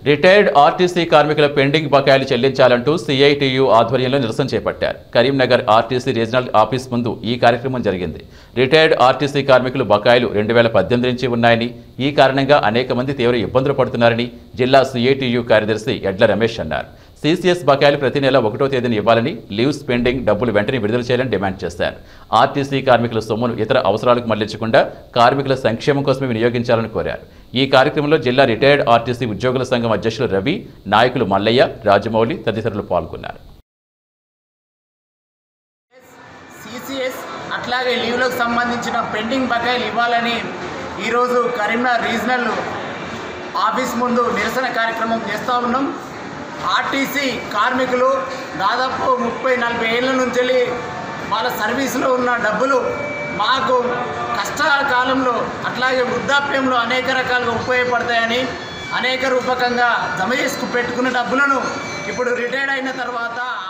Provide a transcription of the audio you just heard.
retired RTC కార్మికుల pending బకాయిలు చెల్లించాలంటూ CITU ఆధ్వర్యంలో నిరసన చేపట్టారు కరీంనగర్ ఆర్టీసీ రీజనల్ ఆఫీస్ ముందు ఈ కార్యక్రమం జరిగింది రిటైర్డ్ ఆర్టీసీ కార్మికులు బకాయిలు రెండు వేల పద్దెనిమిది నుంచి ఉన్నాయని ఈ కారణంగా అనేక మంది తీవ్ర ఇబ్బందులు పడుతున్నారని జిల్లా సిఐటియు కార్యదర్శి ఎడ్ల రమేష్ అన్నారు సీసీఎస్ బకాయిలు ప్రతి నెల ఒకటో తేదీన ఇవ్వాలని లీవ్స్ పెండింగ్ డబ్బులు వెంటనే విడుదల చేయాలని డిమాండ్ చేశారు ఆర్టీసీ కార్మికుల సొమ్మును ఇతర అవసరాలకు మళ్లించకుండా కార్మికుల సంక్షేమం కోసమే వినియోగించాలని కోరారు ఈ కార్యక్రమంలో జిల్లా రిటైర్డ్ ఆర్టీసీ ఉద్యోగుల సంఘం అధ్యక్షులు రవి నాయకులు మల్లయ్య రాజమౌళి తదితరులు పాల్గొన్నారు సిసిఎస్ అట్లాగే లీవ్లకు సంబంధించిన పెండింగ్ బకాయిలు ఇవ్వాలని ఈరోజు కరీంనగర్ రీజనల్ ఆఫీస్ ముందు నిరసన కార్యక్రమం చేస్తూ ఉన్నాం ఆర్టీసీ కార్మికులు దాదాపు ముప్పై నలభై ఏళ్ళ నుంచి వెళ్ళి వాళ్ళ సర్వీసులో ఉన్న డబ్బులు మాకు కష్టాల కాలంలో అట్లాగే వృద్ధాప్యంలో అనేక రకాలుగా ఉపయోగపడతాయని అనేక రూపకంగా జమ చేసుకు పెట్టుకున్న డబ్బులను ఇప్పుడు రిటైర్డ్ అయిన తర్వాత